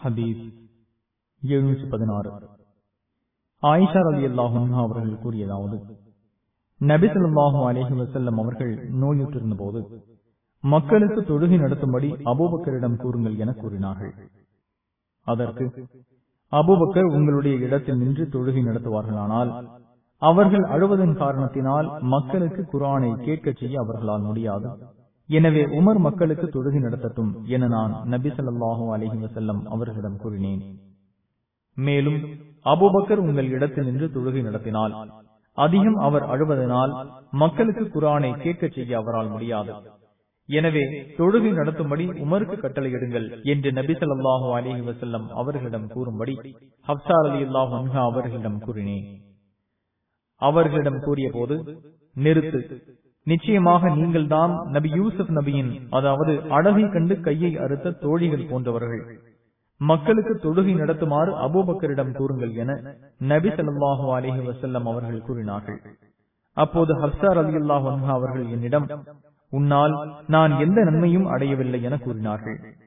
ஹதீஸ் எழுநூற்றி பதினாறு ஆயிஷா அலி அல்லாஹும் அவர்கள் கூறியதாவது நபிசல்லாஹு அலேஹி வசல்லம் அவர்கள் நோயுற்றிருந்த போது மக்களுக்கு தொழுகை நடத்தும்படி அபூபக்கரிடம் கூறுங்கள் என கூறினார்கள் அதற்கு அபூபக்கர் உங்களுடைய இடத்தில் நின்று தொழுகை நடத்துவார்களானால் அவர்கள் அழுவதன் காரணத்தினால் மக்களுக்கு குரானை கேட்கச் செய்ய அவர்களால் முடியாது எனவே உமர் மக்களுக்கு தொழுகை நடத்தட்டும் என நான் நபி சொல்லாஹு அலஹி வசல்லம் அவர்களிடம் கூறினேன் மேலும் அபுபக்கர் உங்கள் இடத்தில் நின்று தொழுகை நடத்தினால் அதிகம் அவர் அழுவதனால் மக்களுக்கு குரானை கேட்கச் செய்ய அவரால் முடியாது எனவே தொழுகை நடத்தும்படி உமருக்கு கட்டளையிடுங்கள் என்று நபி சொல்லாஹு அலஹி வசல்லம் அவர்களிடம் கூறும்படி ஹப்சார் அலி அல்லாஹ் அவர்களிடம் கூறினேன் அவர்களிடம் கூறிய போது நிறுத்து நிச்சயமாக நீங்கள் தான் நபி யூசுப் நபியின் அதாவது அழகை கண்டு கையை அறுத்த தோழிகள் போன்றவர்கள் மக்களுக்கு தொழுகை நடத்துமாறு அபூபக்கரிடம் கூறுங்கள் என நபி சொல்லாஹு அலிஹி வசல்லம் அவர்கள் கூறினார்கள் அப்போது ஹப்சார் அலி அல்லாஹ் அவர்கள் என்னிடம் உன்னால் நான் எந்த நன்மையும் அடையவில்லை என கூறினார்கள்